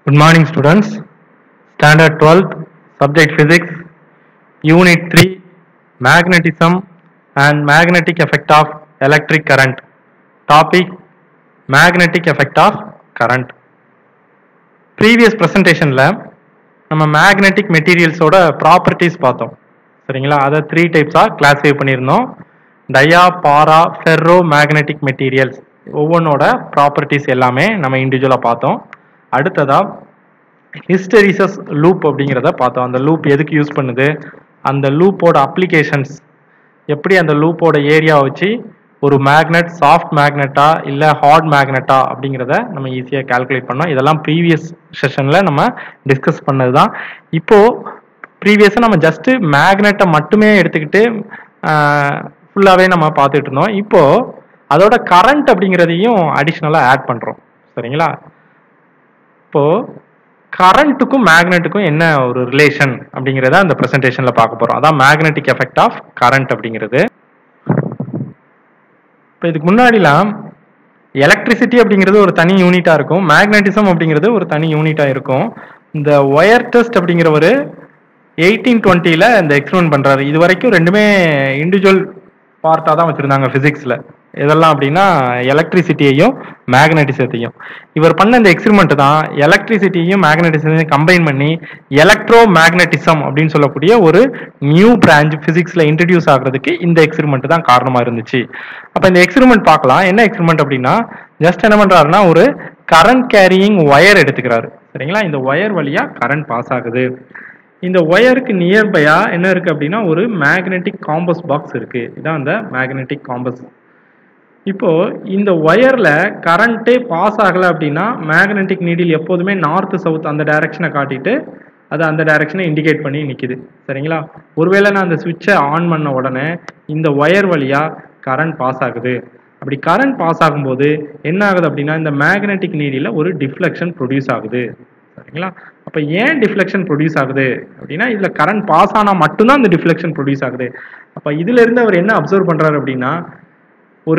Good morning, students. Standard 12th, subject physics, unit 3, magnetism and magnetic effect of electric current. Topic magnetic effect of current. Previous ப்ரெசன்டேஷனில் நம்ம magnetic மெட்டீரியல்ஸோட properties பார்த்தோம் சரிங்களா அதை three டைப்ஸாக classify பண்ணியிருந்தோம் dia para ferro magnetic materials ஒவ்வொன்றோட properties எல்லாமே நம்ம இண்டிவிஜுவலாக பார்த்தோம் அடுத்ததா ஹிஸ்டரிசஸ் லூப் அப்படிங்கிறத பார்த்தோம் அந்த லூப் எதுக்கு யூஸ் பண்ணுது அந்த லூப்போட அப்ளிகேஷன்ஸ் எப்படி அந்த லூப்போட ஏரியா வச்சு ஒரு மேக்னெட் சாஃப்ட் மேக்னெட்டா இல்லை ஹார்ட் மேக்னெட்டா அப்படிங்கிறத நம்ம ஈஸியாக கால்குலேட் பண்ணோம் இதெல்லாம் ப்ரீவியஸ் செஷனில் நம்ம டிஸ்கஸ் பண்ணது தான் இப்போது ப்ரீவியஸாக நம்ம ஜஸ்ட்டு மேக்னெட்டை மட்டுமே எடுத்துக்கிட்டு ஃபுல்லாகவே நம்ம பார்த்துட்டு இருந்தோம் இப்போது அதோட கரண்ட் அப்படிங்கிறதையும் அடிஷ்னலாக ஆட் பண்ணுறோம் சரிங்களா இப்போது கரண்ட்டுக்கும் மேக்னெட்டுக்கும் என்ன ஒரு ரிலேஷன் அப்படிங்கிறத அந்த ப்ரெசன்டேஷனில் பார்க்க போகிறோம் அதான் மேக்னெட்டிக் எஃபெக்ட் ஆஃப் கரண்ட் அப்படிங்கிறது இப்போ இதுக்கு முன்னாடிலாம் எலக்ட்ரிசிட்டி அப்படிங்கிறது ஒரு தனி யூனிட்டாக இருக்கும் மேக்னட்டிசம் அப்படிங்கிறது ஒரு தனி யூனிட்டாக இருக்கும் இந்த ஒயர் டெஸ்ட் அப்படிங்கிற ஒரு எயிட்டீன் டுவெண்ட்டியில் இந்த எக்ஸ்பெரிமெண்ட் பண்ணுறாரு இது வரைக்கும் ரெண்டுமே இண்டிவிஜுவல் பார்ட்டாக தான் வச்சுருந்தாங்க ஃபிசிக்ஸில் இதெல்லாம் அப்படின்னா எலக்ட்ரிசிட்டியையும் மேக்னட்டிசத்தையும் இவர் பண்ண இந்த எக்ஸ்பெரிமெண்ட் தான் எலக்ட்ரிசிட்டியையும் மேக்னட்டிசத்தையும் கம்பைன் பண்ணி எலக்ட்ரோ மேக்னட்டிசம் அப்படின்னு சொல்லக்கூடிய ஒரு நியூ பிரான்ச் ஃபிசிக்ஸில் இன்ட்ரடியூஸ் ஆகிறதுக்கு இந்த எக்ஸ்பெரிமெண்ட் தான் காரணமாக இருந்துச்சு அப்போ இந்த எக்ஸ்பெரிமெண்ட் பார்க்கலாம் என்ன எக்ஸ்பெரிமெண்ட் அப்படின்னா ஜஸ்ட் என்ன பண்ணுறாருன்னா ஒரு கரண்ட் கேரியிங் ஒயர் எடுத்துக்கிறாரு சரிங்களா இந்த ஒயர் வழியாக கரண்ட் பாஸ் ஆகுது இந்த ஒயருக்கு நியர்பையா என்ன இருக்கு அப்படின்னா ஒரு மேக்னெட்டிக் காம்பஸ் பாக்ஸ் இருக்கு இதான் அந்த மேக்னெட்டிக் காம்பஸ் இப்போ இந்த ஒயர்ல கரண்ட்டே பாஸ் ஆகல அப்படின்னா மேக்னெட்டிக் நீடில் எப்போதுமே நார்த் சவுத் அந்த டைரக்ஷனை காட்டிட்டு அது அந்த டைரக்ஷனை இண்டிகேட் பண்ணி நிற்குது சரிங்களா ஒருவேளை நான் அந்த சுவிட்சை ஆன் பண்ண உடனே இந்த ஒயர் வழியா கரண்ட் பாஸ் ஆகுது அப்படி கரண்ட் பாஸ் ஆகும்போது என்ன ஆகுது அப்படின்னா இந்த மேக்னெட்டிக் நீடியில் ஒரு டிஃப்ளெக்ஷன் ப்ரொடியூஸ் ஆகுது சரிங்களா அப்போ ஏன் டிஃப்ளெக்ஷன் ப்ரொடியூஸ் ஆகுது அப்படின்னா இதில் கரண்ட் பாஸ் ஆனால் மட்டும்தான் இந்த டிஃப்ளெக்ஷன் ப்ரொடியூஸ் ஆகுது அப்போ இதுல இருந்து அவர் என்ன அப்சர்வ் பண்ணுறாரு அப்படின்னா ஒரு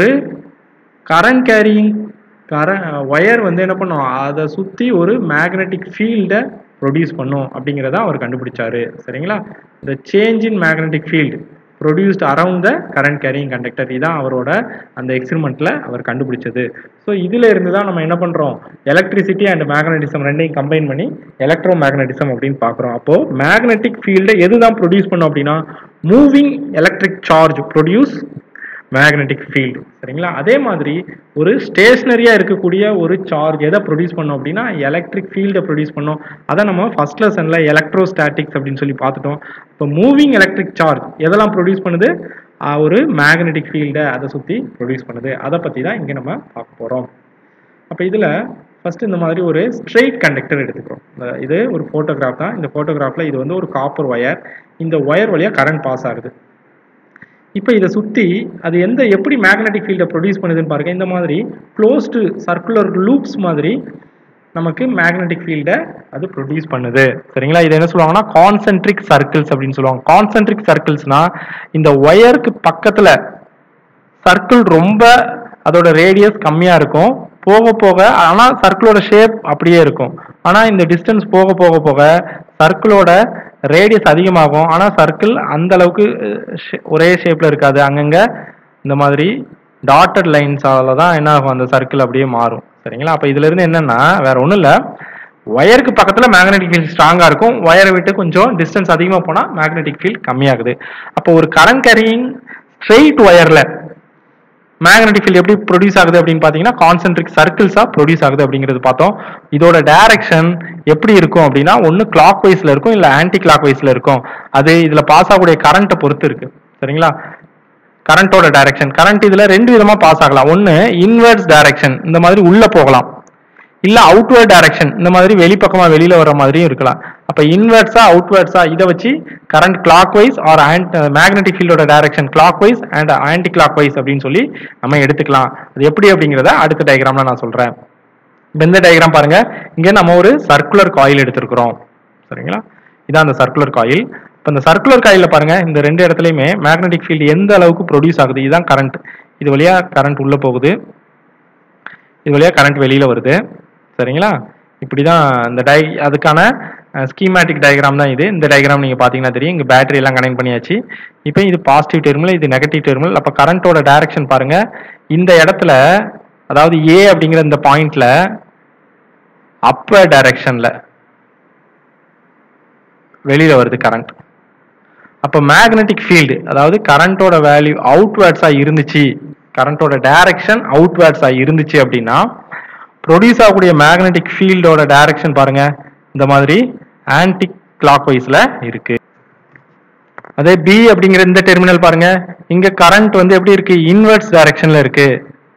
கரண்ட் கேரியிங் கர ஒயர் வந்து என்ன பண்ணும் அதை சுற்றி ஒரு மேக்னெட்டிக் ஃபீல்டை ப்ரொடியூஸ் பண்ணும் அப்படிங்கிறத அவர் கண்டுபிடிச்சாரு சரிங்களா இந்த change in magnetic field produced around the current carrying conductor இதான் அவரோட அந்த எக்ஸ்பெரிமெண்ட்டில் அவர் கண்டுபிடிச்சது ஸோ இதில் இருந்து தான் நம்ம என்ன பண்ணுறோம் எலக்ட்ரிசிட்டி அண்ட் மேக்னட்டிசம் ரெண்டையும் கம்பைன் பண்ணி எலக்ட்ரோ மேக்னட்டிசம் அப்படின்னு பார்க்குறோம் அப்போது மேக்னெட்டிக் ஃபீல்டை எது தான் ப்ரொடியூஸ் பண்ணும் அப்படின்னா moving electric charge produce magnetic field சரிங்களா அதே மாதிரி ஒரு ஸ்டேஷ்னரியாக இருக்கக்கூடிய ஒரு சார்ஜ் எதை ப்ரொடியூஸ் பண்ணோம் அப்படின்னா எலக்ட்ரிக் ஃபீல்டை ப்ரொடியூஸ் பண்ணோம் அதை நம்ம ஃபர்ஸ்ட் லெசனில் எலக்ட்ரோஸ்டாட்டிக்ஸ் அப்படின்னு சொல்லி பார்த்துட்டோம் இப்போ மூவிங் எலக்ட்ரிக் சார்ஜ் எதெல்லாம் ப்ரொடியூஸ் பண்ணுது ஒரு மேக்னெட்டிக் ஃபீல்டை அதை சுற்றி ப்ரொடியூஸ் பண்ணுது அதை பற்றி தான் இங்கே நம்ம பார்க்க போகிறோம் அப்போ இதில் ஃபர்ஸ்ட் இந்த மாதிரி ஒரு ஸ்ட்ரெயிட் கண்டக்டர் எடுத்துக்கிறோம் இது ஒரு ஃபோட்டோகிராஃப் தான் இந்த ஃபோட்டோகிராஃபில் இது வந்து ஒரு காப்பர் ஒயர் இந்த ஒயர் வழியாக கரண்ட் பாஸ் ஆகுது இப்போ இதை சுற்றி அது எந்த எப்படி மேக்னெட்டிக் ஃபீல்டை ப்ரொடியூஸ் பண்ணுதுன்னு பாருங்க இந்த மாதிரி க்ளோஸ்டு சர்க்குலர் லூப்ஸ் மாதிரி நமக்கு மேக்னெட்டிக் ஃபீல்டை அது ப்ரொடியூஸ் பண்ணுது சரிங்களா இது என்ன சொல்லுவாங்கன்னா கான்சென்ட்ரிக் சர்க்கிள்ஸ் அப்படின்னு சொல்லுவாங்க கான்சென்ட்ரிக் சர்க்கிள்ஸ்னா இந்த ஒயருக்கு பக்கத்தில் சர்க்கிள் ரொம்ப அதோட ரேடியஸ் கம்மியாக இருக்கும் போக போக ஆனால் சர்க்கிளோட ஷேப் அப்படியே இருக்கும் ஆனால் இந்த டிஸ்டன்ஸ் போக போக போக சர்க்கிளோட ரேடியஸ் அதிகமாகும் ஆனால் சர்க்கிள் அந்த அளவுக்கு ஒரே ஷேப்பில் இருக்காது அங்கங்கே இந்த மாதிரி டாட்டட் லைன்ஸால தான் என்ன ஆகும் அந்த சர்க்கிள் அப்படியே மாறும் சரிங்களா அப்போ இதுல இருந்து என்னன்னா வேற ஒன்றும் இல்லை ஒயருக்கு பக்கத்தில் மேக்னெட்டிக் ஃபீல்ட் ஸ்ட்ராங்காக இருக்கும் ஒயரை விட்டு கொஞ்சம் டிஸ்டன்ஸ் அதிகமாக போனால் மேக்னெட்டிக் ஃபீல்ட் கம்மியாகுது அப்போ ஒரு கரண்ட் கேரிங் ஸ்ட்ரெயிட் ஒயரில் மேக்னெட்டிக் ஃபீல்ட் எப்படி ப்ரொடியூஸ் ஆகுது அப்படின்னு பார்த்தீங்கன்னா கான்சென்ட்ரிக் சர்க்கிள்ஸாக ப்ரொடியூஸ் ஆகுது அப்படிங்கிறது பார்த்தோம் இதோட டைரக்ஷன் எப்படி இருக்கும் அப்படின்னா ஒன்று கிளாக் வைஸில் இருக்கும் இல்லை ஆன்டி கிளாக் வைஸில் இருக்கும் அது இதில் பாஸ் ஆகக்கூடிய கரண்ட்டை பொறுத்து இருக்கு சரிங்களா கரண்ட்டோட டைரக்ஷன் கரண்ட் இதில் ரெண்டு விதமாக பாஸ் ஆகலாம் ஒன்று இன்வெர்ஸ் டைரக்ஷன் இந்த மாதிரி உள்ளே போகலாம் இல்லை அவுட்வர்ட் டைரக்ஷன் இந்த மாதிரி வெளிப்பக்கமாக வெளியில் வர மாதிரியும் இருக்கலாம் அப்போ இன்வெர்ட்ஸா அவுட்வர்ட்ஸா இதை வச்சு current clockwise or and magnetic ஃபீல்டோட direction clockwise and anticlockwise அப்படின்னு சொல்லி நம்ம எடுத்துக்கலாம் அது எப்படி அப்படிங்கிறத அடுத்த டயக்ராம்ல நான் சொல்கிறேன் இப்போ இந்த டயக்ராம் பாருங்க இங்கே நம்ம ஒரு சர்க்குலர் காயில் எடுத்திருக்கிறோம் சரிங்களா இதான் அந்த சர்க்குலர் காயில் இப்போ இந்த சர்க்குலர் காயிலில் பாருங்க இந்த ரெண்டு இடத்துலையுமே மேக்னெட்டிக் ஃபீல்டு எந்த அளவுக்கு ப்ரொடியூஸ் ஆகுது இதுதான் கரண்ட் இது வழியாக கரண்ட் உள்ளே போகுது இது வழியாக கரண்ட் வெளியில் வருது சரிங்களா இப்படி தான் இந்த டை அதுக்கான ஸ்கீமேட்டிக் டயக்ராம் தான் இது இந்த டயக்ராம் நீங்கள் பார்த்தீங்கன்னா தெரியும் இங்கே பேட்டரி எல்லாம் கனெக்ட் பண்ணியாச்சு இப்போ இது பாசிட்டிவ் டெர்மினல் இது நெகட்டிவ் டெர்மினல் அப்போ கரண்ட்டோட டைரக்ஷன் பாருங்க இந்த இடத்துல அதாவது ஏ அப்படிங்கிற இந்த பாயிண்ட்ல அப்பர் டைரக்ஷன்ல வெளியில வருது கரண்ட் அப்போ மேக்னெட்டிக் ஃபீல்டு அதாவது கரண்ட்டோட வேல்யூ அவுட்வேர்ட்ஸா இருந்துச்சு கரண்ட்டோட டைரக்ஷன் அவுட்வேர்ட்ஸா இருந்துச்சு அப்படின்னா ப்ரொடியூஸ் ஆகக்கூடிய மேக்னெட்டிக் ஃபீல்டோட டைரக்ஷன் பாருங்க இந்த மாதிரி ஆன்டி கிளாக் வைஸ்ல இருக்கு அதே பி அப்படிங்கிற இந்த டெர்மினல் பாருங்க இங்க கரண்ட் வந்து எப்படி இருக்கு இன்வெர்ட்ஸ் டைரக்ஷன்ல இருக்கு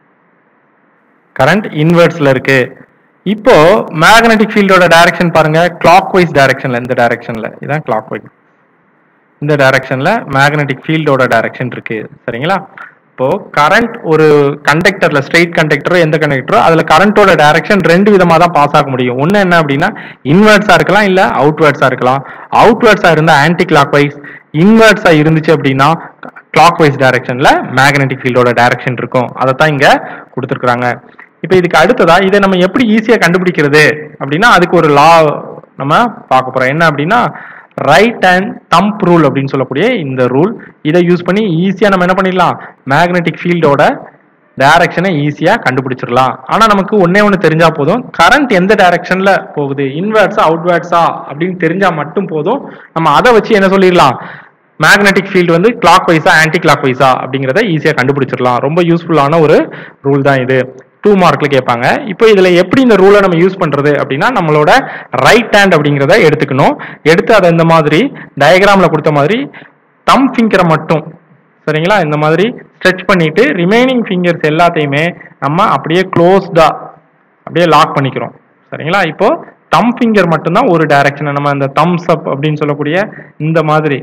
கரண்ட் இன்வெர்ட்ஸ்ல இருக்கு இப்போ மேக்னெட்டிக் ஃபீல்டோட டைரக்ஷன் பாருங்க கிளாக் வைஸ் டைரக்ஷன்ல இந்த டைரக்ஷன்ல இதான் கிளாக் வைஸ் இந்த டைரக்ஷன்ல மேக்னெட்டிக் ஃபீல்டோட டைரக்ஷன் இருக்கு சரிங்களா இப்போ கரண்ட் ஒரு கண்டக்டர்ல ஸ்ட்ரெயிட் கண்டக்டரோ எந்த கண்டக்டரோ அதுல கரண்டோட டைரக்ஷன் ரெண்டு விதமா தான் பாஸ் ஆக முடியும் ஒன்னு என்ன அப்படின்னா இன்வெர்ட்ஸா இருக்கலாம் இல்ல அவுட்வேர்ட்ஸா இருக்கலாம் அவுட்வேர்ட்ஸா இருந்தா ஆன்டி கிளாக் வைஸ் இன்வெர்ட்ஸா இருந்துச்சு அப்படின்னா கிளாக் வைஸ் டைரக்ஷன்ல மேக்னெட்டிக் ஃபீல்டோட டைரக்ஷன் இருக்கும் அதை தான் இங்க கொடுத்துருக்காங்க இப்போ இதுக்கு அடுத்ததா இதை நம்ம எப்படி ஈஸியா கண்டுபிடிக்கிறது அப்படின்னா அதுக்கு ஒரு லா நம்ம பார்க்க போறோம் என்ன அப்படின்னா ரைட் அண்ட் தம்ப் ரூல் அப்படின்னு சொல்லக்கூடிய இந்த ரூல் இதை யூஸ் பண்ணி ஈஸியா நம்ம என்ன பண்ணிடலாம் மேக்னெட்டிக் ஃபீல்டோட டைரக்ஷனை ஈஸியா கண்டுபிடிச்சிடலாம் ஆனா நமக்கு ஒன்னே ஒன்று தெரிஞ்சா போதும் கரண்ட் எந்த டைரக்ஷன்ல போகுது இன்வெர்ட்ஸா அவுட்வேர்ட்ஸா அப்படின்னு தெரிஞ்சா மட்டும் போதும் நம்ம அதை வச்சு என்ன சொல்லிடலாம் மேக்னெட்டிக் ஃபீல்டு வந்து கிளாக் வைஸா ஆன்டி கிளாக் வைஸா அப்படிங்கிறத ஈஸியா கண்டுபிடிச்சிடலாம் ரொம்ப யூஸ்ஃபுல்லான ஒரு ரூல் தான் இது டூ மார்க்ல கேட்பாங்க இப்போ இதுல எப்படி இந்த ரூலை நம்ம யூஸ் பண்றது அப்படின்னா நம்மளோட ரைட் ஹேண்ட் அப்படிங்கிறத எடுத்துக்கணும் எடுத்து அதை இந்த மாதிரி டயக்ராம்ல கொடுத்த மாதிரி தம் ஃபிங்கரை மட்டும் சரிங்களா இந்த மாதிரி ஸ்ட்ரெச் பண்ணிட்டு ரிமைனிங் ஃபிங்கர்ஸ் எல்லாத்தையுமே நம்ம அப்படியே க்ளோஸ்டா அப்படியே லாக் பண்ணிக்கிறோம் சரிங்களா இப்போ தம் ஃபிங்கர் மட்டும்தான் ஒரு டைரக்ஷன் நம்ம இந்த தம்ஸ் அப் அப்படின்னு சொல்லக்கூடிய இந்த மாதிரி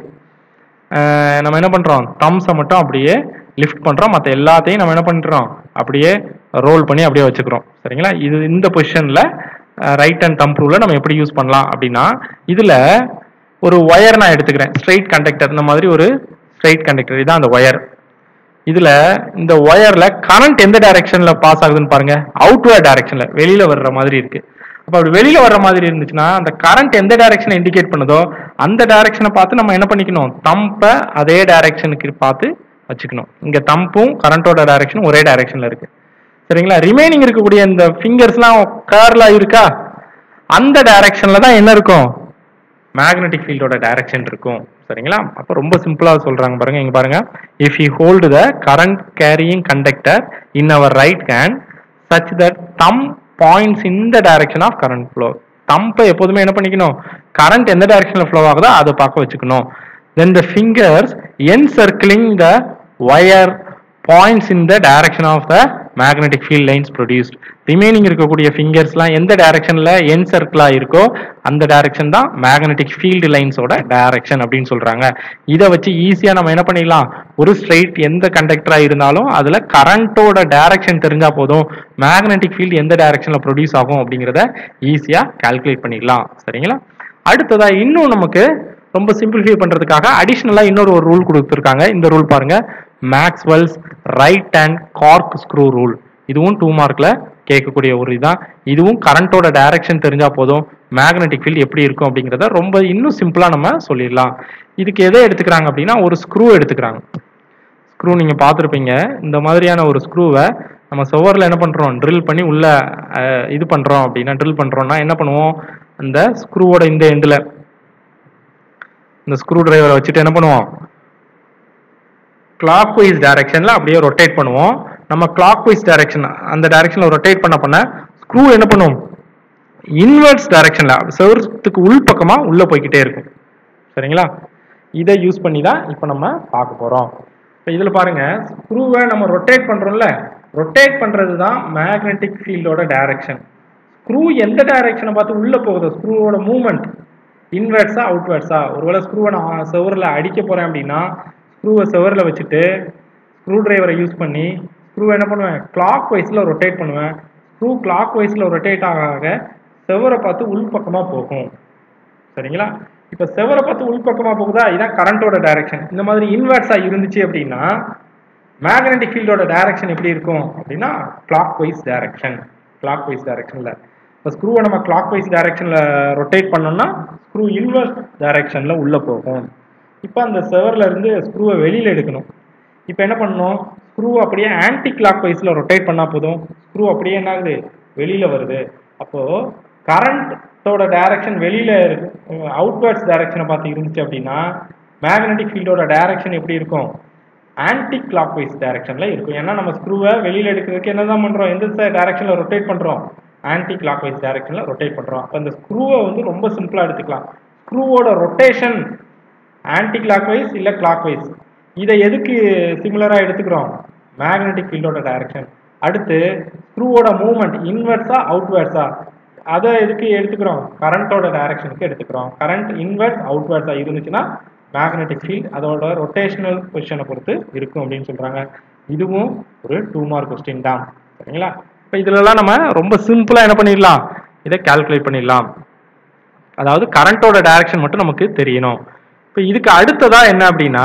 அஹ் நம்ம என்ன பண்றோம் தம்ஸை மட்டும் அப்படியே லிஃப்ட் பண்றோம் மற்ற எல்லாத்தையும் நம்ம என்ன பண்றோம் அப்படியே ரோல் பண்ணி அப்படியே வச்சுக்கிறோம் சரிங்களா இது இந்த பொசிஷன்ல ரைட் அண்ட் தம்ப் ரூல நம்ம எப்படி யூஸ் பண்ணலாம் அப்படின்னா இதுல ஒரு ஒயர் நான் எடுத்துக்கிறேன் ஸ்ட்ரைட் கண்டக்டர் இந்த மாதிரி ஒரு ஸ்ட்ரைட் கண்டக்டர் இதான் அந்த ஒயர் இதுல இந்த ஒயர்ல கரண்ட் எந்த டைரக்ஷன்ல பாஸ் ஆகுதுன்னு பாருங்க அவுட்வேர்ட் டைரக்ஷன்ல வெளியில வர்ற மாதிரி இருக்கு அப்ப அப்படி வெளியில வர்ற மாதிரி இருந்துச்சுன்னா அந்த கரண்ட் எந்த டைரக்ஷனை இண்டிகேட் பண்ணுதோ அந்த டைரக்ஷனை பார்த்து நம்ம என்ன பண்ணிக்கணும் தம்பை அதே டைரக்ஷனுக்கு பார்த்து வச்சுக்கணும் இங்க தம்பும் கரண்டோட டைரக்ஷனும் ஒரே டைரக்ஷன்ல இருக்கு சரிங்களா ரிமைனிங் இருக்கக்கூடிய இந்த ஃபிங்கர்ஸ்லாம் கர்லா இருக்கா அந்த டைரக்ஷன்ல தான் என்ன இருக்கும் மேக்னெட்டிக் ஃபீல்டோட டைரக்ஷன் இருக்கும் சரிங்களா அப்போ ரொம்ப சிம்பிளா சொல்றாங்க பாருங்க இங்க பாருங்க if you hold the current carrying conductor in our right hand such that thumb points in the direction of current flow தம்பை எப்போதுமே என்ன பண்ணிக்கணும் கரண்ட் எந்த டைரக்ஷன்ல ஃப்ளோ ஆகுதோ அதை பார்க்க வச்சுக்கணும் then the fingers encircling the wire points in the direction of the magnetic field lines produced remaining இருக்கக்கூடிய ஃபிங்கர்ஸ்லாம் எந்த டைரக்ஷன்ல என் சர்க்கிளா இருக்கோ அந்த டைரக்ஷன் தான் மேக்னெட்டிக் ஃபீல்டு லைன்ஸோட டைரக்ஷன் அப்படின்னு சொல்றாங்க இதை வச்சு ஈஸியா நம்ம என்ன பண்ணிடலாம் ஒரு ஸ்ட்ரைட் எந்த கண்டக்டரா இருந்தாலும் அதுல கரண்டோட டைரக்ஷன் தெரிஞ்சா போதும் மேக்னெட்டிக் ஃபீல்டு எந்த டைரக்ஷன்ல ப்ரொடியூஸ் ஆகும் அப்படிங்கிறத ஈஸியா கால்குலேட் பண்ணிடலாம் சரிங்களா அடுத்ததா இன்னும் நமக்கு ரொம்ப சிம்பிளிஃபை பண்றதுக்காக அடிஷ்னலா இன்னொரு ஒரு ரூல் கொடுத்துருக்காங்க இந்த ரூல் பாருங்க Maxwell's right and corkscrew rule இதுவும் டூ மார்க்ல கேட்கக்கூடிய ஒரு இதுதான் இதுவும் கரண்டோட டைரக்ஷன் தெரிஞ்சா போதும் மேக்னெட்டிக் ஃபீல்ட் எப்படி இருக்கும் அப்படிங்கிறத ரொம்ப இன்னும் சிம்பிளா நம்ம சொல்லிடலாம் இதுக்கு எதை எடுத்துக்கிறாங்க அப்படின்னா ஒரு ஸ்க்ரூ எடுத்துக்கிறாங்க ஸ்க்ரூ நீங்க பார்த்துருப்பீங்க இந்த மாதிரியான ஒரு ஸ்க்ரூவை நம்ம சுவரில் என்ன பண்றோம் ட்ரில் பண்ணி உள்ள அஹ், இது பண்றோம் அப்படின்னா ட்ரில் பண்றோம்னா என்ன பண்ணுவோம் அந்த ஸ்க்ரூவோட இந்த எண்டில் இந்த ஸ்க்ரூ டிரைவரை வச்சுட்டு என்ன பண்ணுவோம் கிளாக் வைஸ் டைரக்ஷன்ல அப்படியே ரொட்டேட் பண்ணுவோம் நம்ம கிளாக் வைஸ் டைரக்ஷன் அந்த டைரக்ஷன்ல ரொட்டேட் பண்ண பண்ண ஸ்க்ரூ என்ன பண்ணும் இன்வெர்ட்ஸ் டைரக்ஷன்ல செவரத்துக்கு உள் பக்கமா உள்ள போய்க்கிட்டே இருக்கும் சரிங்களா இதை யூஸ் பண்ணி தான் இப்போ நம்ம பார்க்க போறோம் இப்போ இதில் பாருங்க ஸ்க்ரூவை நம்ம ரொட்டேட் பண்றோம்ல ரொட்டேட் பண்றது தான் மேக்னெட்டிக் ஃபீல்டோட டைரக்ஷன் ஸ்க்ரூ எந்த டைரக்ஷனை பார்த்து உள்ள போகுது ஸ்க்ரூவோட மூவ்மெண்ட் இன்வெர்ட்ஸா அவுட்வெர்ட்ஸா ஒருவேளை ஸ்க்ரூவை நான் செவரில் அடிக்க போறேன் அப்படின்னா ஸ்க்ரூவை செவரில் வச்சுட்டு ஸ்க்ரூ டிரைவரை யூஸ் பண்ணி ஸ்க்ரூ என்ன பண்ணுவேன் கிளாக் வைஸில் ரொட்டேட் பண்ணுவேன் ஸ்க்ரூ கிளாக் வைஸில் ரொட்டேட் ஆக ஆக செவரை பார்த்து உள் பக்கமாக போகும் சரிங்களா இப்போ செவரை பார்த்து உள் பக்கமாக போகுதா இதான் கரண்டோட டைரக்ஷன் இந்த மாதிரி இன்வெர்ட்ஸாக இருந்துச்சு அப்படின்னா மேக்னெட்டிக் ஃபீல்டோட டைரக்ஷன் எப்படி இருக்கும் அப்படின்னா clockwise direction clock wise டைரக்ஷனில் இப்போ ஸ்க்ரூவை நம்ம கிளாக் வைஸ் டைரக்ஷனில் ரொட்டேட் பண்ணோம்னா ஸ்க்ரூ இன்வெர்ஸ் டைரக்ஷனில் உள்ளே போகும் இப்போ அந்த செவரில் இருந்து ஸ்க்ரூவை வெளியில் எடுக்கணும் இப்போ என்ன பண்ணணும் ஸ்க்ரூ அப்படியே ஆன்டி கிளாக் வைஸில் ரொட்டேட் பண்ணால் போதும் ஸ்க்ரூ அப்படியே என்ன ஆகுது வெளியில் வருது அப்போது கரண்ட்டோட டைரக்ஷன் வெளியில் இருக்கு அவுட்வேர்ட்ஸ் டைரக்ஷனை பார்த்து இருந்துச்சு அப்படின்னா மேக்னெட்டிக் ஃபீல்டோட டைரக்ஷன் எப்படி இருக்கும் ஆன்டி கிளாக் வைஸ் டைரக்ஷனில் இருக்கும் ஏன்னா நம்ம ஸ்க்ரூவை வெளியில் எடுக்கிறதுக்கு என்ன தான் பண்ணுறோம் எந்த டைரக்ஷனில் ரொட்டேட் பண்ணுறோம் ஆன்டி கிளாக் வைஸ் டைரக்ஷனில் ரொட்டேட் பண்ணுறோம் அப்போ இந்த ஸ்க்ரூவை வந்து ரொம்ப சிம்பிளாக எடுத்துக்கலாம் ஸ்க்ரூவோட ரொட்டேஷன் ஆன்டி கிளாக் வைஸ் இல்லை கிளாக் வைஸ் இதை எதுக்கு சிமிலராக எடுத்துக்கிறோம் மேக்னெட்டிக் ஃபீல்டோட டைரக்ஷன் அடுத்து ஸ்க்ரூவோட மூவ்மெண்ட் இன்வெர்ஸா அவுட்வேர்ட்ஸா அதை எதுக்கு எடுத்துக்கிறோம் கரண்ட்டோட டைரக்ஷனுக்கு எடுத்துக்கிறோம் கரண்ட் இன்வெர்ஸ் அவுட்வேர்ட்ஸா இருந்துச்சுன்னா மேக்னெட்டிக் ஃபீல்ட் அதோட ரொட்டேஷனல் பொசிஷனை பொறுத்து இருக்கும் அப்படின்னு சொல்றாங்க இதுவும் ஒரு டூ மார்க் கொஸ்டின் தான் சரிங்களா இப்போ இதுலலாம் நம்ம ரொம்ப சிம்பிளா என்ன பண்ணிடலாம் இதை கால்குலேட் பண்ணிடலாம் அதாவது கரண்ட்டோட டைரக்ஷன் மட்டும் நமக்கு தெரியணும் இப்போ இதுக்கு அடுத்ததா என்ன அப்படின்னா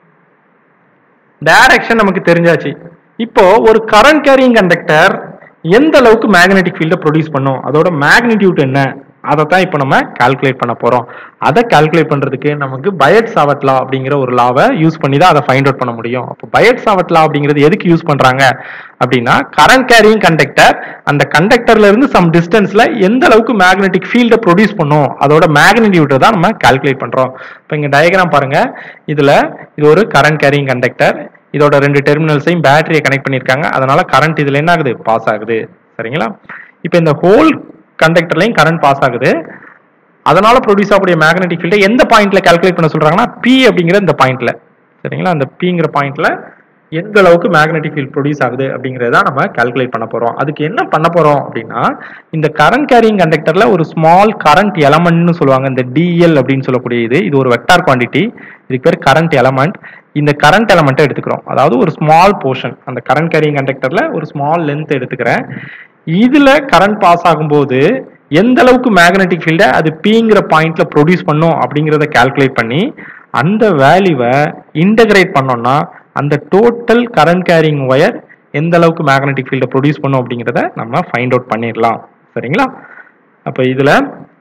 டைரக்ஷன் நமக்கு தெரிஞ்சாச்சு இப்போ ஒரு கரண்ட் கேரிங் கண்டக்டர் எந்த அளவுக்கு மேக்னெட்டிக் ஃபீல்டை ப்ரொடியூஸ் பண்ணும் அதோட மேக்னிடியூட் என்ன அதை தான் இப்போ நம்ம கால்குலேட் பண்ண போறோம் அதை கால்குலேட் பண்றதுக்கு நமக்கு பயட் சாவட் லா அப்படிங்கிற ஒரு லாவை யூஸ் பண்ணி தான் அதை ஃபைண்ட் அவுட் பண்ண முடியும் அப்போ பயட் சாவட் லா அப்படிங்கிறது எதுக்கு யூஸ் பண்றாங்க அப்படின்னா கரண்ட் கேரிங் கண்டக்டர் அந்த கண்டக்டர்ல இருந்து சம் டிஸ்டன்ஸ்ல எந்த அளவுக்கு மேக்னெட்டிக் ஃபீல்டை ப்ரொடியூஸ் பண்ணும் அதோட மேக்னிடியூட்டை தான் நம்ம கால்குலேட் பண்றோம் இப்போ இங்க டயக்ராம் பாருங்க இதுல இது ஒரு கரண்ட் கேரிங் கண்டக்டர் இதோட ரெண்டு டெர்மினல்ஸையும் பேட்டரியை கனெக்ட் பண்ணியிருக்காங்க அதனால கரண்ட் இதுல என்ன ஆகுது பாஸ் ஆகுது சரிங்களா இப்போ இந்த ஹோல் கண்டக்டர்லையும் கரண்ட் பாஸ் ஆகுது அதனால ப்ரொடியூஸ் ஆகக்கூடிய மேக்னெட்டிக் ஃபீல்டை எந்த பாயிண்ட்ல கால்குலேட் பண்ண சொல்றாங்கன்னா பி அப்படிங்கிற இந்த பாயிண்ட்ல சரிங்களா அந்த பிங்கிற பாயிண்ட்ல எந்த அளவுக்கு மேக்னெட்டிக் ஃபீல்ட் ப்ரொடியூஸ் ஆகுது அப்படிங்கறத நம்ம கால்குலேட் பண்ண போறோம் அதுக்கு என்ன பண்ண போறோம் அப்படின்னா இந்த கரண்ட் கேரிங் கண்டக்டர்ல ஒரு ஸ்மால் கரண்ட் எலமெண்ட்னு சொல்லுவாங்க இந்த டிஎல் அப்படின்னு சொல்லக்கூடிய இது இது ஒரு வெக்டார் குவாண்டிட்டி இதுக்கு பேர் கரண்ட் எலமெண்ட் இந்த கரண்ட் எலமெண்ட்டை எடுத்துக்கிறோம் அதாவது ஒரு ஸ்மால் போர்ஷன் அந்த கரண்ட் கேரிங் கண்டக்டர்ல ஒரு ஸ்மால் லென்த் எடுத்துக்கிறேன் இதுல கரண்ட் பாஸ் ஆகும்போது எந்த அளவுக்கு மேக்னெட்டிக் ஃபீல்டை அது பிங்கிற பாயிண்ட்ல ப்ரொடியூஸ் பண்ணும் அப்படிங்கிறத கால்குலேட் பண்ணி அந்த வேல்யூவை இன்டகிரேட் பண்ணோம்னா அந்த டோட்டல் கரண்ட் கேரிங் ஒயர் எந்த அளவுக்கு மேக்னெட்டிக் ஃபீல்டை ப்ரொடியூஸ் பண்ணும் அப்படிங்கிறத நம்ம ஃபைண்ட் அவுட் பண்ணிடலாம் சரிங்களா அப்போ இதுல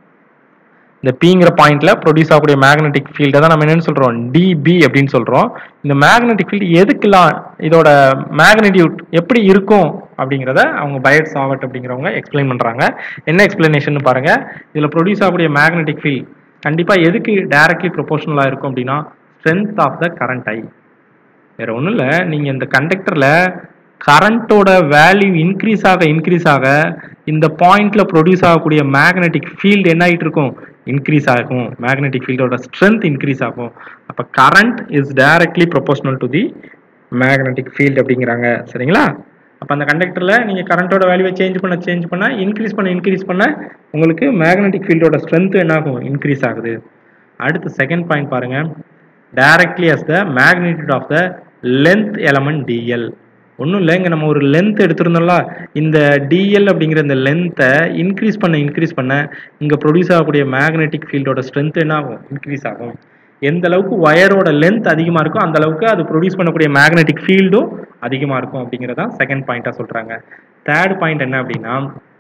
இந்த பிங்கிற பாயிண்ட்ல ப்ரொடியூஸ் ஆகக்கூடிய மேக்னெட்டிக் ஃபீல்டை தான் நம்ம என்னன்னு சொல்றோம் டிபி அப்படின்னு சொல்றோம் இந்த மேக்னெட்டிக் ஃபீல்டு எதுக்கெல்லாம் இதோட மேக்னெட்டியூட் எப்படி இருக்கும் அப்படிங்கிறத அவங்க பயட் சாவட் அப்படிங்கிறவங்க எக்ஸ்பிளைன் பண்றாங்க என்ன எக்ஸ்பிளனேஷன் பாருங்க இதுல ப்ரொடியூஸ் ஆகக்கூடிய மேக்னெட்டிக் ஃபீல்ட் கண்டிப்பா எதுக்கு டைரக்ட்லி ப்ரொபோஷனலா இருக்கும் அப்படின்னா strength of the current I வேற ஒன்றும் இல்லை நீங்கள் இந்த கண்டக்டரில் கரண்ட்டோட வேல்யூ இன்க்ரீஸ் ஆக இன்க்ரீஸ் ஆக இந்த பாயிண்ட்ல ப்ரொடியூஸ் ஆகக்கூடிய மேக்னெட்டிக் ஃபீல்டு என்ன ஆகிட்டு இருக்கும் இன்க்ரீஸ் ஆகும் மேக்னெட்டிக் ஃபீல்டோட ஸ்ட்ரென்த் இன்க்ரீஸ் ஆகும் அப்போ current is directly proportional to the magnetic field அப்படிங்கிறாங்க சரிங்களா அப்போ அந்த கண்டக்டரில் நீங்கள் கரண்ட்டோட வேல்யூவை சேஞ்ச் பண்ண சேஞ்ச் பண்ண இன்க்ரீஸ் பண்ண இன்க்ரீஸ் பண்ண உங்களுக்கு மேக்னெட்டிக் ஃபீல்டோட ஸ்ட்ரென்த் என்ன ஆகும் இன்க்ரீஸ் ஆகுது அடுத்து செகண்ட் பாயிண்ட் பாருங்க directly as the magnitude of the length element dl ஒன்றும் இல்லை இங்கே நம்ம ஒரு லென்த் எடுத்திருந்தோம்ல இந்த டிஎல் அப்படிங்கிற இந்த லென்த்தை இன்க்ரீஸ் பண்ண இன்க்ரீஸ் பண்ண இங்கே ப்ரொடியூஸ் ஆகக்கூடிய மேக்னெட்டிக் ஃபீல்டோட ஸ்ட்ரென்த் என்ன ஆகும் இன்க்ரீஸ் ஆகும் எந்த அளவுக்கு ஒயரோட லென்த் அதிகமாக இருக்கோ அந்த அளவுக்கு அது ப்ரொடியூஸ் பண்ணக்கூடிய மேக்னெட்டிக் ஃபீல்டும் அதிகமாக இருக்கும் அப்படிங்கிறதான் செகண்ட் பாயிண்டாக சொல்கிறாங்க தேர்ட் பாயிண்ட் என்ன அப்படின்னா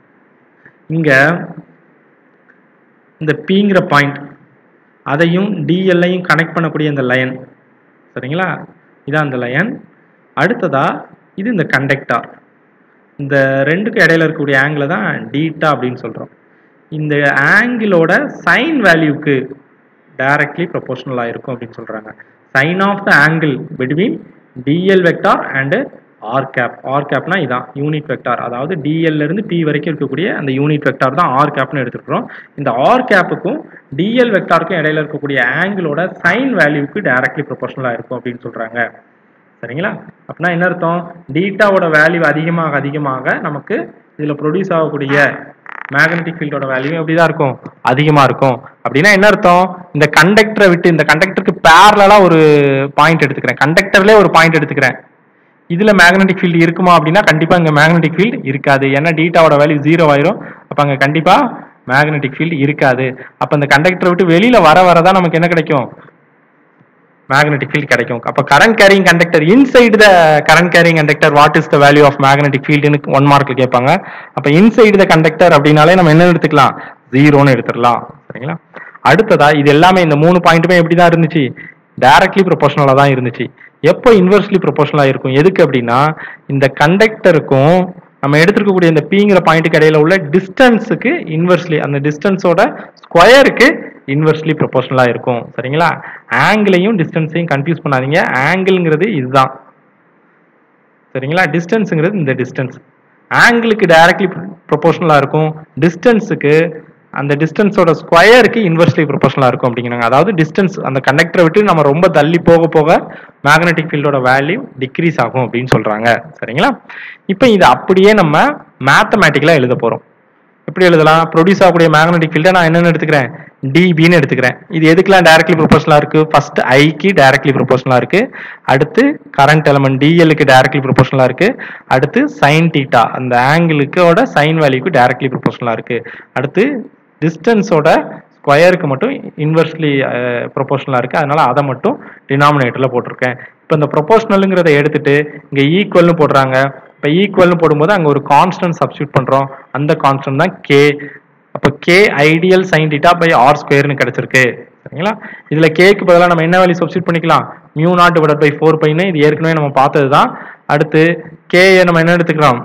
இங்கே இந்த பிங்கிற பாயிண்ட் அதையும் டிஎல்லையும் கனெக்ட் பண்ணக்கூடிய இந்த லைன் சரிங்களா இதான் அந்த லைன் அடுத்ததா இது இந்த கண்டக்டார் இந்த ரெண்டுக்கும் இடையில இருக்கக்கூடிய ஆங்கிளை தான் டீட்டா அப்படின்னு சொல்கிறோம் இந்த ஆங்கிளோட சைன் வேல்யூக்கு டைரக்ட்லி ப்ரொபோஷனலாக இருக்கும் அப்படின்னு சொல்கிறாங்க sine of the angle between DL vector and R cap R கேப்னா இதான் யூனிட் வெக்டார் அதாவது டிஎல்ல இருந்து பி வரைக்கும் இருக்கக்கூடிய அந்த யூனிட் வெக்டார் தான் ஆர் கேப்னு எடுத்துக்கிறோம் இந்த ஆர் கேப்புக்கும் டிஎல் வெக்டாருக்கும் இடையில இருக்கக்கூடிய ஆங்கிளோட சைன் வேல்யூக்கு டைரக்ட்லி ப்ரொபோஷனலாக இருக்கும் அப்படின்னு சொல்கிறாங்க சரிங்களா அப்படின்னா என்ன அர்த்தம் டீட்டாவோட வேல்யூ அதிகமாக அதிகமாக நமக்கு இதில் ப்ரொடியூஸ் ஆகக்கூடிய மேக்னெட்டிக் ஃபீல்டோட வேல்யூ எப்படி தான் இருக்கும் அதிகமாக இருக்கும் அப்படின்னா என்ன அர்த்தம் இந்த கண்டக்டரை விட்டு இந்த கண்டக்டருக்கு பேரலாக ஒரு பாயிண்ட் எடுத்துக்கிறேன் கண்டக்டர்லேயே ஒரு பாயிண்ட் எடுத்துக்கிறேன் இதுல மேக்னெட்டிக் ஃபீல்டு இருக்குமா அப்படின்னா கண்டிப்பா இங்க மேக்னெட்டிக் ஃபீல்டு இருக்காது ஏன்னா டீட்டாவோட வேல்யூ ஜீரோ ஆயிரும் அப்ப அங்க கண்டிப்பா மேக்னெட்டிக் ஃபீல்டு இருக்காது அப்ப இந்த கண்டக்டரை விட்டு வெளியில வர வரதான் நமக்கு என்ன கிடைக்கும் மேக்னெட்டிக் ஃபீல்ட் கிடைக்கும் அப்போ current carrying conductor inside the current carrying conductor what is the value of magnetic ஃபீல்டுன்னு ஒன் மார்க்ல கேட்பாங்க அப்போ இன்சைடு த கண்டக்டர் அப்படின்னாலே நம்ம என்ன எடுத்துக்கலாம் ஜீரோன்னு எடுத்துடலாம் சரிங்களா அடுத்ததா இது எல்லாமே இந்த மூணு பாயிண்ட்டுமே எப்படி தான் இருந்துச்சு டைரக்ட்லி ப்ரொபோஷனலாக தான் இருந்துச்சு எப்போ இன்வெர்ஸ்லி ப்ரொபோஷனலாக இருக்கும் எதுக்கு அப்படின்னா இந்த கண்டக்டருக்கும் நம்ம எடுத்துருக்கக்கூடிய இந்த பிங்கிற பாயிண்ட்டுக்கு இடையில உள்ள டிஸ்டன்ஸுக்கு இன்வெர்ஸ்லி அந்த டிஸ்டன்ஸோட ஸ்கொயருக்கு இன்வெர்ஸ்லி ப்ரொபோஷனலாக இருக்கும் சரிங்களா ஆங்கிளையும் டிஸ்டன்ஸையும் கன்ஃபியூஸ் பண்ணாதீங்க ஆங்கிள்ங்கிறது இதுதான் சரிங்களா டிஸ்டன்ஸுங்கிறது இந்த டிஸ்டன்ஸ் ஆங்கிளுக்கு டைரக்ட்லி ப்ரொபோஷனலாக இருக்கும் டிஸ்டன்ஸுக்கு அந்த டிஸ்டன்ஸோட ஸ்கொயருக்கு இன்வெர்ஸ்லி ப்ரொபோஷனலாக இருக்கும் அப்படிங்கிறாங்க அதாவது டிஸ்டன்ஸ் அந்த கண்டக்டரை விட்டு நம்ம ரொம்ப தள்ளி போக போக மேக்னெட்டிக் ஃபீல்டோட வேல்யூ டிக்ரீஸ் ஆகும் அப்படின்னு சொல்றாங்க சரிங்களா இப்போ இது அப்படியே நம்ம மேத்தமேட்டிக்கலாக எழுத போகிறோம் எப்படி எழுதலாம் ப்ரொடியூஸ் ஆகக்கூடிய மேக்னெட்டிக் ஃபீல்டை நான் என்னென்னு எடுத்துக்கிறேன் டிபின்னு எடுத்துக்கிறேன் இது எதுக்கெல்லாம் டைரக்ட்லி ப்ரொபோஷனலாக இருக்கு ஃபர்ஸ்ட் ஐக்கு டைரக்ட்லி ப்ரொபோஷனலாக இருக்கு அடுத்து கரண்ட் எலமெண்ட் டிஎலுக்கு டைரக்ட்லி ப்ரொபோஷனலாக இருக்கு அடுத்து சைன் டீட்டா அந்த ஆங்கிளுக்கோட சைன் வேல்யூக்கு டைரக்ட்லி ப்ரொபோஷனலாக இருக்கு அடுத்து டிஸ்டன்ஸோட ஸ்கொயருக்கு மட்டும் இன்வெர்ஸ்லி ப்ரொபோஷனலாக இருக்குது அதனால அதை மட்டும் டினாமினேட்டரில் போட்டிருக்கேன் இப்போ இந்த ப்ரொபோஷனலுங்கிறத எடுத்துட்டு இங்கே ஈக்குவல்னு போடுறாங்க இப்போ ஈக்குவல்னு போடும்போது அங்கே ஒரு கான்ஸ்டன்ட் சப்ஸ்டியூட் பண்ணுறோம் அந்த கான்ஸ்டன்ட் தான் கே அப்போ K I DL sine theta by R ஸ்கொயர்னு கிடைச்சிருக்கு சரிங்களா இதில் கேக்கு பதிலாக நம்ம என்ன வேல்யூ சப்ஸ்டியூட் பண்ணிக்கலாம் mu naught divide by four பைன்னு இது ஏற்கனவே நம்ம பார்த்தது தான் அடுத்து கேயை நம்ம என்ன எடுத்துக்கிறோம்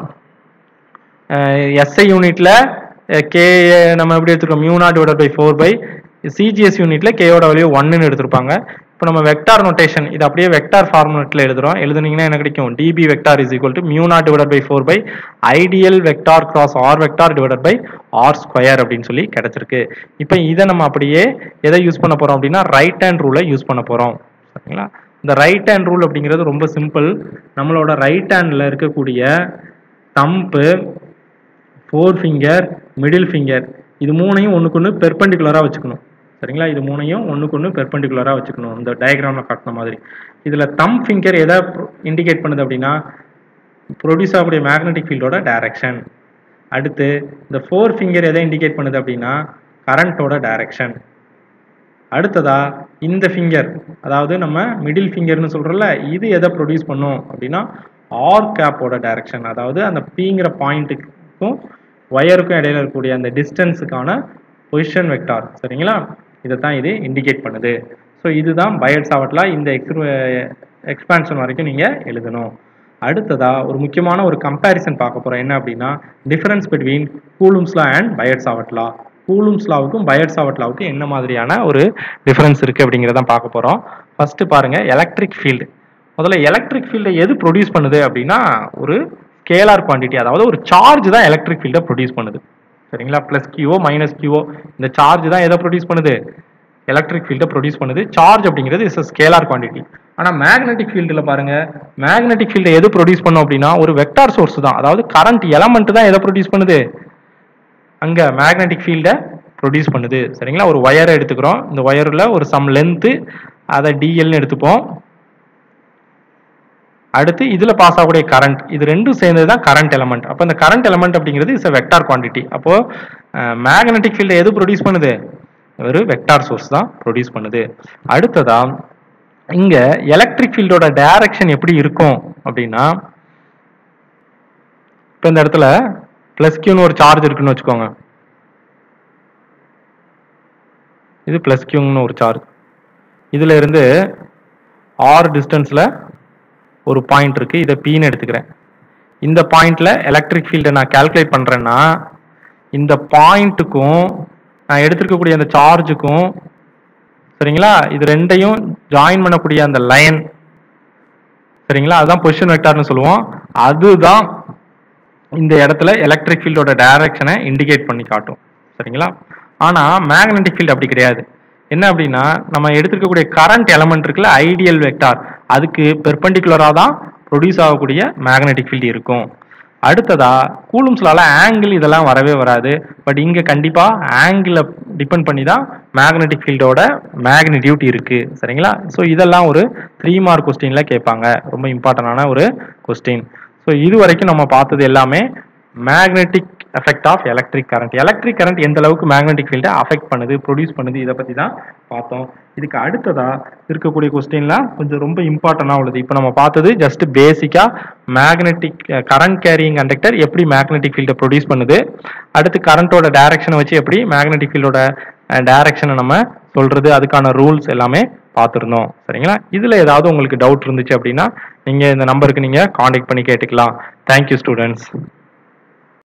எஸ்ஐ யூனிட்ல கே நம்ம எப்படி எடுத்துருக்கோம் mu naught divide by four pi CGS யூனிட்ல கேயோட வேல்யூ ஒன்னு எடுத்திருப்பாங்க இப்போ நம்ம வெக்டார் நோட்டேஷன் இது அப்படியே வெக்டார் ஃபார்முலேட்ல எழுதுறோம் எழுதுனீங்கன்னா என்ன கிடைக்கும் DB vector is equal to mu naught divide by four pi I DL vector cross R vector divide by R square அப்படின்னு சொல்லி கிடைச்சிருக்கு இப்போ இதை நம்ம அப்படியே எதை யூஸ் பண்ண போறோம் அப்படின்னா ரைட் ஹேண்ட் ரூலை யூஸ் பண்ண போறோம் சரிங்களா இந்த ரைட் ஹேண்ட் ரூல் அப்படிங்கிறது ரொம்ப சிம்பிள் நம்மளோட ரைட் ஹேண்ட்ல இருக்கக்கூடிய thumb four finger middle finger இது மூணையும் ஒன்றுக்கு ஒன்று பெர்பெண்டிகுலராக வச்சுக்கணும் சரிங்களா இது மூணையும் ஒன்றுக்கு ஒன்று பெர்பெண்டிகுலராக வச்சுக்கணும் இந்த டயக்ராமில் காட்டின மாதிரி இதில் தம் ஃபிங்கர் எதை இண்டிகேட் பண்ணுது அப்படின்னா ப்ரொடியூஸ் ஆகக்கூடிய மேக்னெட்டிக் ஃபீல்டோட டைரக்ஷன் அடுத்து இந்த ஃபோர் ஃபிங்கர் எதை இண்டிகேட் பண்ணுது அப்படின்னா கரண்ட்டோட டைரக்ஷன் அடுத்ததா இந்த ஃபிங்கர் அதாவது நம்ம மிடில் ஃபிங்கர்னு சொல்றோம்ல இது எதை ப்ரொடியூஸ் பண்ணும் அப்படின்னா ஆர் கேப்போட டைரக்ஷன் அதாவது அந்த பிங்கிற பாயிண்ட்டுக்கும் ஒயருக்கும் இடையில இருக்கக்கூடிய அந்த டிஸ்டன்ஸுக்கான பொசிஷன் வெக்டார் சரிங்களா இதை தான் இது இண்டிகேட் பண்ணுது ஸோ இதுதான் பயட் சாவட்லா இந்த எக்ஸ் எக்ஸ்பான்ஷன் வரைக்கும் நீங்கள் எழுதணும் அடுத்ததா ஒரு முக்கியமான ஒரு கம்பேரிசன் பார்க்க போறோம் என்ன அப்படின்னா difference between Coulomb's law and Biot Savart law Coulomb's லாவுக்கும் பயட் சாவட் லாவுக்கும் என்ன மாதிரியான ஒரு டிஃபரன்ஸ் இருக்கு அப்படிங்கிறத பார்க்க போறோம் ஃபர்ஸ்ட் பாருங்க எலக்ட்ரிக் ஃபீல்டு முதல்ல எலக்ட்ரிக் ஃபீல்டை எது ப்ரொடியூஸ் பண்ணுது அப்படின்னா ஒரு ஸ்கேலார் குவான்டிட்டி அதாவது ஒரு சார்ஜ் தான் எலக்ட்ரிக் ஃபீல்டை ப்ரொடியூஸ் பண்ணுது சரிங்களா பிளஸ் கியூஓ மைனஸ் கியூஓ இந்த சார்ஜ் தான் எதை ப்ரொடியூஸ் பண்ணுது எலக்ட்ரிக் ஃபீல்டை ப்ரொடியூஸ் பண்ணுது சார்ஜ் அப்படிங்கிறது இஸ் ஸ்கேலார் குவான்டிட்டி ஆனால் மேக்னெட்டிக் ஃபீல்டில் பாருங்க மேக்னெட்டிக் ஃபீல்டை எது ப்ரொடியூஸ் பண்ணும் அப்படின்னா ஒரு வெக்டார் சோர்ஸ் தான் அதாவது கரண்ட் எலமெண்ட் தான் எதை ப்ரொடியூஸ் பண்ணுது அங்க மேக்னெட்டிக் ஃபீல்டை ப்ரொடியூஸ் பண்ணுது சரிங்களா ஒரு ஒயரை எடுத்துக்கிறோம் இந்த ஒயரில் ஒரு சம் லென்த்து அதை டிஎல்னு எடுத்துப்போம் அடுத்து இதுல பாஸ் ஆகக்கூடிய கரண்ட் இது ரெண்டும் சேர்ந்தது தான் கரண்ட் எலமெண்ட் அப்போ இந்த கரண்ட் எலமெண்ட் அப்படிங்கிறது இஸ் வெக்டார் குவான்டிட்டி அப்போ மேக்னெட்டிக் ஃபீல்டை எது ப்ரொடியூஸ் பண்ணுது ஒரு வெக்டார் சோர்ஸ் தான் ப்ரொடியூஸ் பண்ணுது அடுத்ததா இங்க எலக்ட்ரிக் ஃபீல்டோட டைரக்ஷன் எப்படி இருக்கும் அப்படின்னா இப்போ இந்த இடத்துல பிளஸ் கியூன்னு ஒரு சார்ஜ் இருக்குன்னு வச்சுக்கோங்க இது பிளஸ் கியூன்னு ஒரு சார்ஜ் இதுல இருந்து ஆர் டிஸ்டன்ஸ்ல ஒரு பாயிண்ட் இருக்கு இதை பீன்னு எடுத்துக்கிறேன் இந்த பாயிண்ட்ல எலக்ட்ரிக் ஃபீல்டை நான் கால்குலேட் பண்றேன்னா இந்த பாயிண்ட்டுக்கும் நான் எடுத்திருக்கக்கூடிய அந்த சார்ஜுக்கும் சரிங்களா இது ரெண்டையும் ஜாயின் பண்ணக்கூடிய அந்த லைன் சரிங்களா அதுதான் பொசிஷன் வெக்டார்னு சொல்லுவோம் அதுதான் இந்த இடத்துல எலக்ட்ரிக் ஃபீல்டோட டைரக்ஷனை இண்டிகேட் பண்ணி காட்டும் சரிங்களா ஆனா மேக்னெட்டிக் ஃபீல்டு அப்படி கிடையாது என்ன அப்படின்னா நம்ம எடுத்துக்கக்கூடிய கரண்ட் எலமெண்ட் இருக்குல்ல ஐடியல் வெக்டார் அதுக்கு பெர்பெண்டிகுலராக தான் ப்ரொடியூஸ் ஆகக்கூடிய மேக்னெட்டிக் ஃபீல்டு இருக்கும் அடுத்ததா கூலும்ஸ்லால ஆங்கிள் இதெல்லாம் வரவே வராது பட் இங்க கண்டிப்பா ஆங்கிளை டிபெண்ட் பண்ணி தான் மேக்னெட்டிக் ஃபீல்டோட மேக்னிடியூட் இருக்கு சரிங்களா ஸோ இதெல்லாம் ஒரு த்ரீ மார்க் கொஸ்டின்ல கேட்பாங்க ரொம்ப இம்பார்ட்டண்டான ஒரு கொஸ்டின் ஸோ இது வரைக்கும் நம்ம பார்த்தது எல்லாமே magnetic effect of electric current electric current எந்த அளவுக்கு மேக்னெட்டிக் ஃபீல்டை அஃபெக்ட் பண்ணுது ப்ரொடியூஸ் பண்ணுது இதை பற்றி தான் பார்த்தோம் இதுக்கு அடுத்ததா இருக்கக்கூடிய கொஸ்டின்லாம் கொஞ்சம் ரொம்ப இம்பார்ட்டண்டாக உள்ளது இப்போ நம்ம பார்த்தது ஜஸ்ட் பேசிக்காக மேக்னெட்டிக் கரண்ட் கேரியிங் கண்டக்டர் எப்படி மேக்னெட்டிக் ஃபீல்டை ப்ரொடியூஸ் பண்ணுது அடுத்து கரண்ட்டோட டைரக்ஷனை வச்சு எப்படி மேக்னெட்டிக் ஃபீல்டோட டைரக்ஷனை நம்ம சொல்றது அதுக்கான ரூல்ஸ் எல்லாமே பார்த்துருந்தோம் சரிங்களா இதில் ஏதாவது உங்களுக்கு டவுட் இருந்துச்சு அப்படின்னா நீங்கள் இந்த நம்பருக்கு நீங்கள் காண்டாக்ட் பண்ணி கேட்டுக்கலாம் தேங்க்யூ ஸ்டூடெண்ட்ஸ்